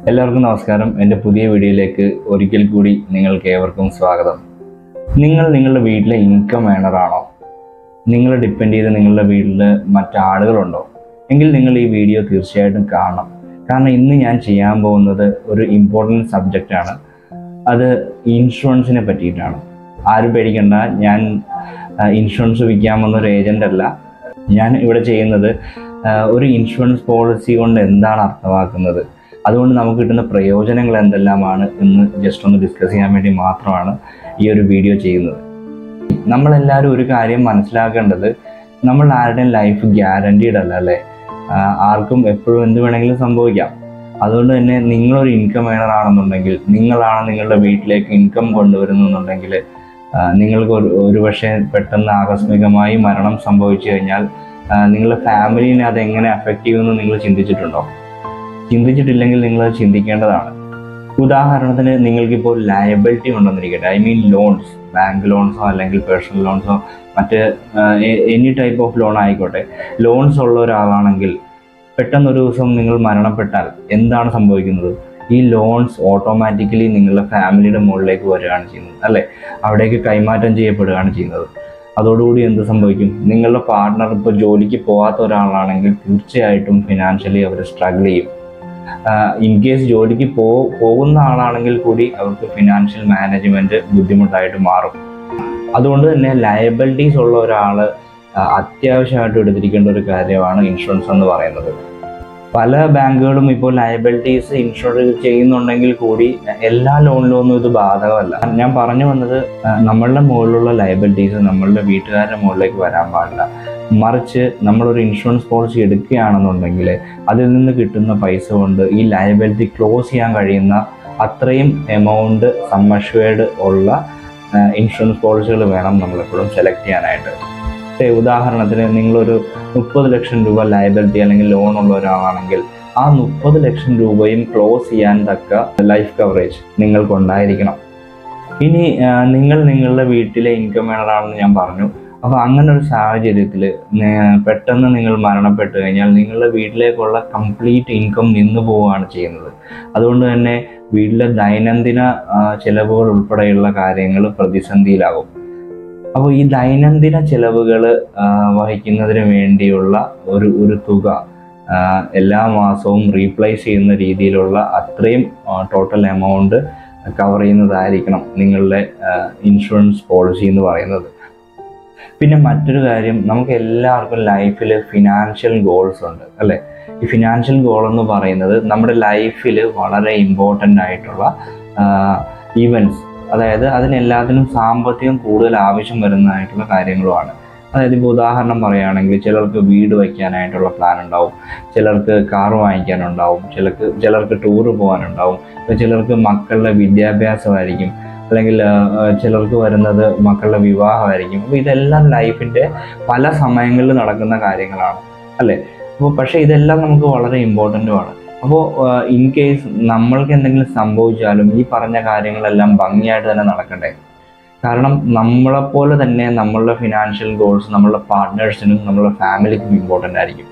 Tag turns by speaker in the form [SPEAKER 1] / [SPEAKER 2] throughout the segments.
[SPEAKER 1] എല്ലാവർക്കും നമസ്കാരം എൻ്റെ പുതിയ വീഡിയോയിലേക്ക് ഒരിക്കൽ കൂടി നിങ്ങൾക്ക് ഏവർക്കും സ്വാഗതം നിങ്ങൾ നിങ്ങളുടെ വീട്ടിലെ ഇൻകം ഏണറാണോ നിങ്ങൾ ഡിപ്പെൻഡ് ചെയ്ത് നിങ്ങളുടെ വീട്ടിൽ മറ്റാളുകളുണ്ടോ എങ്കിൽ നിങ്ങൾ ഈ വീഡിയോ തീർച്ചയായിട്ടും കാണണം കാരണം ഇന്ന് ഞാൻ ചെയ്യാൻ പോകുന്നത് ഒരു ഇമ്പോർട്ടൻറ്റ് സബ്ജക്റ്റാണ് അത് ഇൻഷുറൻസിനെ പറ്റിയിട്ടാണ് ആരും പേടിക്കണ്ട ഞാൻ ആ, ഇൻഷുറൻസ് വിൽക്കാൻ വന്ന ഒരു ഏജൻ്റ് അല്ല ഞാൻ ഇവിടെ ചെയ്യുന്നത് ആ, ഒരു ഇൻഷുറൻസ് പോളിസി കൊണ്ട് എന്താണ് അർത്ഥമാക്കുന്നത് അതുകൊണ്ട് നമുക്ക് കിട്ടുന്ന പ്രയോജനങ്ങൾ എന്തെല്ലാമാണ് എന്ന് ജസ്റ്റ് ഒന്ന് ഡിസ്കസ് ചെയ്യാൻ വേണ്ടി മാത്രമാണ് ഈ ഒരു വീഡിയോ ചെയ്യുന്നത് നമ്മളെല്ലാവരും ഒരു കാര്യം മനസ്സിലാക്കേണ്ടത് നമ്മൾ ആരുടെയും ലൈഫ് ഗ്യാരണ്ടീഡ് അല്ല അല്ലേ ആ, ആർക്കും എപ്പോഴും എന്ത് വേണമെങ്കിലും സംഭവിക്കാം അതുകൊണ്ട് തന്നെ നിങ്ങളൊരു ഇൻകം ഏണർ ആണെന്നുണ്ടെങ്കിൽ നിങ്ങളാണ് നിങ്ങളുടെ വീട്ടിലേക്ക് ഇൻകം കൊണ്ടുവരുന്നുണ്ടെങ്കിൽ നിങ്ങൾക്ക് ഒരു ഒരു പക്ഷേ പെട്ടെന്ന് ആകസ്മികമായി മരണം സംഭവിച്ചു കഴിഞ്ഞാൽ ആ, നിങ്ങളുടെ ഫാമിലിനെ അത് എങ്ങനെ അഫക്റ്റ് ചെയ്യുമെന്ന് നിങ്ങൾ ചിന്തിച്ചിട്ടുണ്ടോ ചിന്തിച്ചിട്ടില്ലെങ്കിൽ നിങ്ങൾ അത് ചിന്തിക്കേണ്ടതാണ് ഉദാഹരണത്തിന് നിങ്ങൾക്കിപ്പോൾ ലയബിലിറ്റി ഉണ്ടെന്നിരിക്കട്ടെ ഐ മീൻ ലോൺസ് ബാങ്ക് ലോൺസോ അല്ലെങ്കിൽ പേഴ്സണൽ ലോൺസോ മറ്റ് എനി ടൈപ്പ് ഓഫ് ലോൺ ആയിക്കോട്ടെ ലോൺസ് ഉള്ള ഒരാളാണെങ്കിൽ പെട്ടെന്ന് ഒരു ദിവസം നിങ്ങൾ മരണപ്പെട്ടാൽ എന്താണ് സംഭവിക്കുന്നത് ഈ ലോൺസ് ഓട്ടോമാറ്റിക്കലി നിങ്ങളുടെ ഫാമിലിയുടെ മുകളിലേക്ക് വരികയാണ് ചെയ്യുന്നത് അല്ലേ അവിടേക്ക് കൈമാറ്റം ചെയ്യപ്പെടുകയാണ് ചെയ്യുന്നത് അതോടുകൂടി എന്ത് സംഭവിക്കും നിങ്ങളുടെ പാർട്ട്ണർ ഇപ്പോൾ ജോലിക്ക് പോകാത്ത ഒരാളാണെങ്കിൽ തീർച്ചയായിട്ടും ഫിനാൻഷ്യലി അവർ സ്ട്രഗിൾ ചെയ്യും ഇൻ കേസ് ജോലിക്ക് പോ പോകുന്ന ആളാണെങ്കിൽ കൂടി അവർക്ക് ഫിനാൻഷ്യൽ മാനേജ്മെന്റ് ബുദ്ധിമുട്ടായിട്ട് മാറും അതുകൊണ്ട് തന്നെ ലയബിലിറ്റീസ് ഉള്ള ഒരാൾ അത്യാവശ്യമായിട്ട് എടുത്തിരിക്കേണ്ട ഒരു കാര്യമാണ് ഇൻഷുറൻസ് എന്ന് പറയുന്നത് പല ബാങ്കുകളും ഇപ്പോൾ ലയബിലിറ്റീസ് ഇൻഷുർ ചെയ്യുന്നുണ്ടെങ്കിൽ കൂടി എല്ലാ ലോണിലും ഒന്നും ഇത് ബാധകമല്ല ഞാൻ പറഞ്ഞു വന്നത് ആ, നമ്മളുടെ മുകളിലുള്ള ലയബിലിറ്റീസ് നമ്മളുടെ വീട്ടുകാരുടെ മുകളിലേക്ക് വരാൻ പാടില്ല മറിച്ച് നമ്മളൊരു ഇൻഷുറൻസ് പോളിസി എടുക്കുകയാണെന്നുണ്ടെങ്കിൽ അതിൽ നിന്ന് കിട്ടുന്ന പൈസ കൊണ്ട് ഈ ലയബിലിറ്റി ക്ലോസ് ചെയ്യാൻ കഴിയുന്ന അത്രയും എമൗണ്ട് സമ്മഷ്വേർഡ് ഉള്ള ഇൻഷുറൻസ് പോളിസികൾ വേണം നമ്മളെപ്പോഴും സെലക്ട് ചെയ്യാനായിട്ട് say ഉദാഹരണത്തിന് നിങ്ങളൊരു മുപ്പത് ലക്ഷം രൂപ ലയബിലിറ്റി അല്ലെങ്കിൽ ലോൺ ഉള്ള ഒരാളാണെങ്കിൽ ആ മുപ്പത് ലക്ഷം രൂപയും ക്ലോസ് ചെയ്യാൻ തക്ക ലൈഫ് കവറേജ് നിങ്ങൾക്കുണ്ടായിരിക്കണം ഇനി ആ, നിങ്ങൾ നിങ്ങളുടെ വീട്ടിലെ ഇൻകം ഏണറാണെന്ന് ഞാൻ പറഞ്ഞു അപ്പോൾ അങ്ങനെ ഒരു സാഹചര്യത്തിൽ പെട്ടെന്ന് നിങ്ങൾ മരണപ്പെട്ട് കഴിഞ്ഞാൽ നിങ്ങളുടെ വീട്ടിലേക്കുള്ള കംപ്ലീറ്റ് ഇൻകം നിന്നു പോവുകയാണ് ചെയ്യുന്നത് അതുകൊണ്ട് തന്നെ വീട്ടിലെ ദൈനംദിന ആ, ചെലവുകൾ ഉൾപ്പെടെയുള്ള കാര്യങ്ങൾ പ്രതിസന്ധിയിലാകും അപ്പോൾ ഈ ദൈനംദിന ചെലവുകൾ വഹിക്കുന്നതിന് വേണ്ടിയുള്ള ഒരു ഒരു തുക ആ, എല്ലാ മാസവും റീപ്ലേസ് ചെയ്യുന്ന രീതിയിലുള്ള അത്രയും ടോട്ടൽ എമൗണ്ട് കവർ ചെയ്യുന്നതായിരിക്കണം നിങ്ങളുടെ ഇൻഷുറൻസ് പോളിസി എന്ന് പറയുന്നത് പിന്നെ മറ്റൊരു കാര്യം നമുക്ക് എല്ലാവർക്കും ലൈഫിൽ ഫിനാൻഷ്യൽ ഗോൾസ് ഉണ്ട് അല്ലേ ഈ ഫിനാൻഷ്യൽ ഗോൾ എന്ന് പറയുന്നത് നമ്മുടെ ലൈഫിൽ വളരെ ഇമ്പോർട്ടൻ്റ് ആയിട്ടുള്ള ഈവൻറ്റ്സ് അതായത് അതിനെല്ലാത്തിനും സാമ്പത്തികം കൂടുതൽ ആവശ്യം വരുന്നതായിട്ടുള്ള കാര്യങ്ങളുമാണ് അതായത് ഇപ്പോൾ ഉദാഹരണം പറയുകയാണെങ്കിൽ ചിലർക്ക് വീട് വയ്ക്കാനായിട്ടുള്ള പ്ലാൻ ഉണ്ടാവും ചിലർക്ക് കാർ വാങ്ങിക്കാനുണ്ടാവും ചിലർക്ക് ചിലർക്ക് ടൂറ് പോകാനുണ്ടാവും ഇപ്പോൾ ചിലർക്ക് മക്കളുടെ വിദ്യാഭ്യാസമായിരിക്കും അല്ലെങ്കിൽ ആ, ആ, ചിലർക്ക് വരുന്നത് മക്കളുടെ വിവാഹമായിരിക്കും അപ്പോൾ ഇതെല്ലാം ലൈഫിൻ്റെ പല സമയങ്ങളിൽ നടക്കുന്ന കാര്യങ്ങളാണ് അല്ലേ അപ്പോൾ പക്ഷേ ഇതെല്ലാം നമുക്ക് വളരെ ഇമ്പോർട്ടൻറ്റുമാണ് അപ്പോൾ ഇൻ കേസ് നമ്മൾക്ക് എന്തെങ്കിലും സംഭവിച്ചാലും ഈ പറഞ്ഞ കാര്യങ്ങളെല്ലാം ഭംഗിയായിട്ട് തന്നെ നടക്കണ്ടേ കാരണം നമ്മളെപ്പോലെ തന്നെ നമ്മളുടെ ഫിനാൻഷ്യൽ ഗോൾസ് നമ്മളുടെ പാർട്ട്നേഴ്സിനും നമ്മളുടെ ഫാമിലിക്കും ഇമ്പോർട്ടൻ്റ് ആയിരിക്കും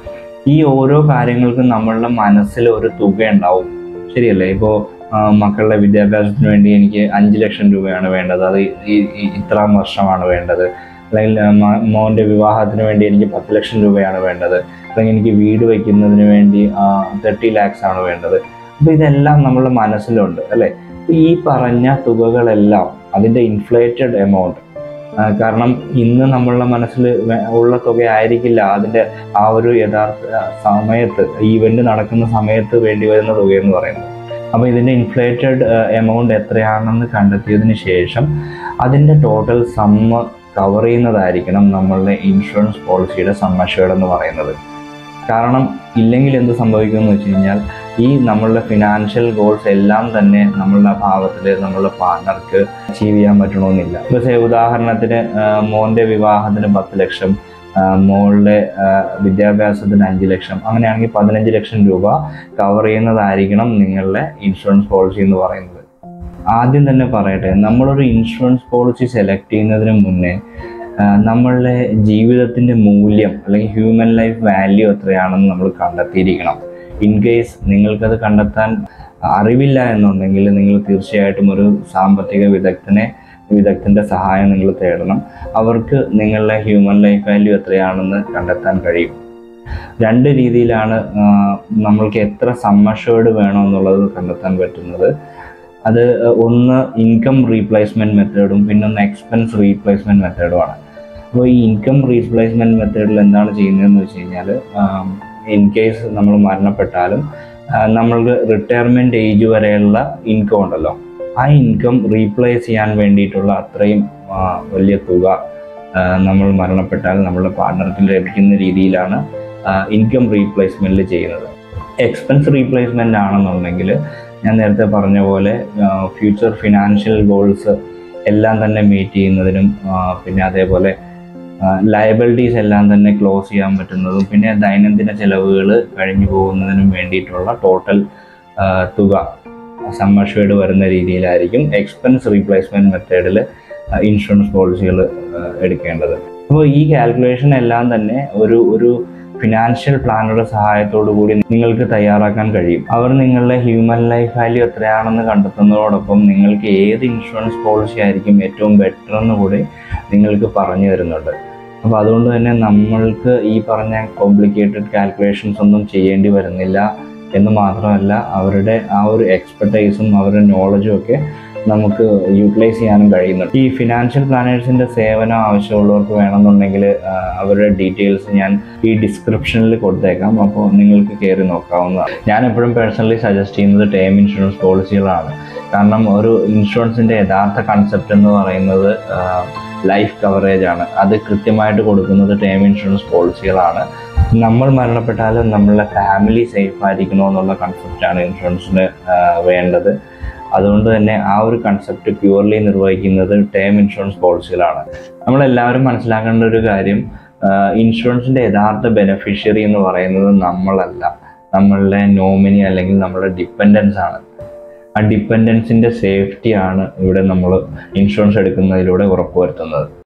[SPEAKER 1] ഈ ഓരോ കാര്യങ്ങൾക്കും നമ്മളുടെ മനസ്സിൽ ഒരു തുക ഉണ്ടാവും ശരിയല്ലേ ഇപ്പോൾ മക്കളുടെ വിദ്യാഭ്യാസത്തിന് വേണ്ടി എനിക്ക് അഞ്ച് ലക്ഷം രൂപയാണ് വേണ്ടത് അത് ഈ- ഈ- ഇത്രാം വർഷമാണ് വേണ്ടത് അല്ലെങ്കിൽ ആ, മ- മോൻ്റെ വിവാഹത്തിന് വേണ്ടി എനിക്ക് പത്ത് ലക്ഷം രൂപയാണ് വേണ്ടത് അല്ലെങ്കിൽ എനിക്ക് വീട് വയ്ക്കുന്നതിന് വേണ്ടി തേർട്ടി ലാക്സ് ആണ് വേണ്ടത് അപ്പോൾ ഇതെല്ലാം നമ്മളുടെ മനസ്സിലുണ്ട് അല്ലേ അപ്പോൾ ഈ പറഞ്ഞ തുകകളെല്ലാം അതിൻ്റെ ഇൻഫ്ലേറ്റഡ് എമൗണ്ട് കാരണം ഇന്ന് നമ്മളുടെ മനസ്സിൽ വേ- ഉള്ള തുക ആയിരിക്കില്ല അതിൻ്റെ ആ ഒരു യഥാർത്ഥ ആ, സമയത്ത് ഈവൻ്റ് നടക്കുന്ന സമയത്ത് വേണ്ടി വരുന്ന തുക എന്ന് പറയുന്നത് അപ്പോൾ ഇതിൻ്റെ ഇൻഫ്ലേറ്റഡ് എമൗണ്ട് എത്രയാണെന്ന് കണ്ടെത്തിയതിന് ശേഷം അതിൻ്റെ ടോട്ടൽ സമ്മ കവർ ചെയ്യുന്നതായിരിക്കണം നമ്മളുടെ ഇൻഷുറൻസ് പോളിസിയുടെ സമ്മഷേഡ് എന്ന് പറയുന്നത് കാരണം ഇല്ലെങ്കിൽ എന്ത് സംഭവിക്കുമെന്ന് വെച്ച് കഴിഞ്ഞാൽ ഈ നമ്മളുടെ ഫിനാൻഷ്യൽ ഗോൾസ് എല്ലാം തന്നെ നമ്മളുടെ അഭാവത്തിൽ നമ്മളുടെ പാർട്ണർക്ക് അച്ചീവ് ചെയ്യാൻ പറ്റണമെന്നില്ല ഇപ്പോൾ സേ ഉദാഹരണത്തിന് ആ, മോൻ്റെ വിവാഹത്തിന് പത്ത് ലക്ഷം ആ, മോളുടെ ആ, വിദ്യാഭ്യാസത്തിന് അഞ്ച് ലക്ഷം അങ്ങനെയാണെങ്കിൽ പതിനഞ്ച് ലക്ഷം രൂപ കവർ ചെയ്യുന്നതായിരിക്കണം നിങ്ങളുടെ ഇൻഷുറൻസ് പോളിസി എന്ന് പറയുന്നത് ആദ്യം തന്നെ പറയട്ടെ നമ്മളൊരു ഇൻഷുറൻസ് പോളിസി സെലക്ട് ചെയ്യുന്നതിന് മുന്നേ ആ, നമ്മളുടെ ജീവിതത്തിൻ്റെ മൂല്യം അല്ലെങ്കിൽ ഹ്യൂമൻ ലൈഫ് വാല്യൂ എത്രയാണെന്ന് നമ്മൾ കണ്ടെത്തിയിരിക്കണം ഇൻ കേസ് നിങ്ങൾക്കത് കണ്ടെത്താൻ അറിവില്ല എന്നുണ്ടെങ്കിൽ നിങ്ങൾ തീർച്ചയായിട്ടും ഒരു സാമ്പത്തിക വിദഗ്ധനെ വിദഗ്ധൻ്റെ സഹായം നിങ്ങൾ തേടണം അവർക്ക് നിങ്ങളുടെ ഹ്യൂമൻ ലൈഫ് വാല്യൂ എത്രയാണെന്ന് കണ്ടെത്താൻ കഴിയും രണ്ട് രീതിയിലാണ് ആ, നമ്മൾക്ക് എത്ര സമ്മഷേർഡ് വേണമെന്നുള്ളത് കണ്ടെത്താൻ പറ്റുന്നത് അത് ഒന്ന് ഇൻകം റീപ്ലേസ്മെൻറ്റ് മെത്തേഡും പിന്നെ ഒന്ന് എക്സ്പെൻസ് റീപ്ലേസ്മെൻറ്റ് മെത്തേഡുമാണ് അപ്പോൾ ഈ ഇൻകം റീപ്ലേസ്മെൻറ്റ് മെത്തേഡിൽ എന്താണ് ചെയ്യുന്നതെന്ന് വെച്ച് കഴിഞ്ഞാൽ ഇൻ കേസ് നമ്മൾ മരണപ്പെട്ടാലും ആ, നമ്മൾക്ക് റിട്ടയർമെൻറ്റ് ഏജ് വരെയുള്ള ഇൻകം ഉണ്ടല്ലോ ആ ഇൻകം റീപ്ലേസ് ചെയ്യാൻ വേണ്ടിയിട്ടുള്ള അത്രയും ആ, വലിയ തുക ആ, നമ്മൾ മരണപ്പെട്ടാൽ നമ്മളുടെ പാർട്ണർക്ക് ലഭിക്കുന്ന രീതിയിലാണ് ഇൻകം റീപ്ലേസ്മെൻറ്റിൽ ചെയ്യുന്നത് എക്സ്പെൻസ് റീപ്ലേസ്മെൻ്റ് ആണെന്നുണ്ടെങ്കിൽ ഞാൻ നേരത്തെ പറഞ്ഞ പോലെ ഫ്യൂച്ചർ ഫിനാൻഷ്യൽ ഗോൾസ് എല്ലാം തന്നെ മീറ്റ് ചെയ്യുന്നതിനും ആ, പിന്നെ അതേപോലെ ലയബിലിറ്റീസ് എല്ലാം തന്നെ ക്ലോസ് ചെയ്യാൻ പറ്റുന്നതും പിന്നെ ദൈനംദിന ചെലവുകൾ കഴിഞ്ഞു പോകുന്നതിനും വേണ്ടിയിട്ടുള്ള ടോട്ടൽ തുക സമ്മർഷേഡ് വരുന്ന രീതിയിലായിരിക്കും എക്സ്പെൻസ് റീപ്ലേസ്മെൻറ്റ് മെത്തേഡിൽ ഇൻഷുറൻസ് പോളിസികൾ എടുക്കേണ്ടത് അപ്പോൾ ഈ കാൽക്കുലേഷൻ എല്ലാം തന്നെ ഒരു ഒരു ഫിനാൻഷ്യൽ പ്ലാനറുടെ സഹായത്തോടു കൂടി നിങ്ങൾക്ക് തയ്യാറാക്കാൻ കഴിയും അവർ നിങ്ങളുടെ ഹ്യൂമൻ ലൈഫ് വാല്യൂ എത്രയാണെന്ന് കണ്ടെത്തുന്നതോടൊപ്പം നിങ്ങൾക്ക് ഏത് ഇൻഷുറൻസ് പോളിസി ആയിരിക്കും ഏറ്റവും ബെറ്റർ എന്ന് കൂടി നിങ്ങൾക്ക് പറഞ്ഞു തരുന്നുണ്ട് അപ്പോൾ അതുകൊണ്ട് തന്നെ നമ്മൾക്ക് ഈ പറഞ്ഞ കോംപ്ലിക്കേറ്റഡ് കാൽക്കുലേഷൻസ് ഒന്നും ചെയ്യേണ്ടി വരുന്നില്ല എന്ന് മാത്രമല്ല അവരുടെ ആ ഒരു എക്സ്പെർട്ടൈസും അവരുടെ നോളജും ഒക്കെ നമുക്ക് യൂട്ടിലൈസ് ചെയ്യാനും കഴിയുന്നുണ്ട് ഈ ഫിനാൻഷ്യൽ പ്ലാനേഴ്സിൻ്റെ സേവനം ആവശ്യമുള്ളവർക്ക് വേണമെന്നുണ്ടെങ്കിൽ ആ, അവരുടെ ഡീറ്റെയിൽസ് ഞാൻ ഈ ഡിസ്ക്രിപ്ഷനിൽ കൊടുത്തേക്കാം അപ്പോൾ നിങ്ങൾക്ക് കയറി നോക്കാവുന്നതാണ് ഞാൻ എപ്പോഴും പേഴ്സണലി സജസ്റ്റ് ചെയ്യുന്നത് ടേം ഇൻഷുറൻസ് പോളിസികളാണ് കാരണം ഒരു ഇൻഷുറൻസിൻ്റെ യഥാർത്ഥ കൺസെപ്റ്റ് എന്ന് പറയുന്നത് ലൈഫ് കവറേജ് ആണ് അത് കൃത്യമായിട്ട് കൊടുക്കുന്നത് ടേം ഇൻഷുറൻസ് പോളിസികളാണ് നമ്മൾ മരണപ്പെട്ടാലും നമ്മളുടെ ഫാമിലി സേഫ് ആയിരിക്കണോ എന്നുള്ള കൺസെപ്റ്റാണ് ഇൻഷുറൻസിന് ആ, വേണ്ടത് അതുകൊണ്ട് തന്നെ ആ ഒരു കൺസെപ്റ്റ് പ്യുവർലി നിർവഹിക്കുന്നത് ടേം ഇൻഷുറൻസ് പോളിസികളാണ് നമ്മളെല്ലാവരും മനസ്സിലാക്കേണ്ട ഒരു കാര്യം ഇൻഷുറൻസിൻ്റെ യഥാർത്ഥ ബെനിഫിഷ്യറി എന്ന് പറയുന്നത് നമ്മളല്ല നമ്മളുടെ നോമിനി അല്ലെങ്കിൽ നമ്മളുടെ ഡിപ്പെൻഡൻസ് ആണ് ആ ഡിപ്പെൻഡൻസിൻ്റെ സേഫ്റ്റിയാണ് ഇവിടെ നമ്മൾ ഇൻഷുറൻസ് എടുക്കുന്നതിലൂടെ ഉറപ്പുവരുത്തുന്നത്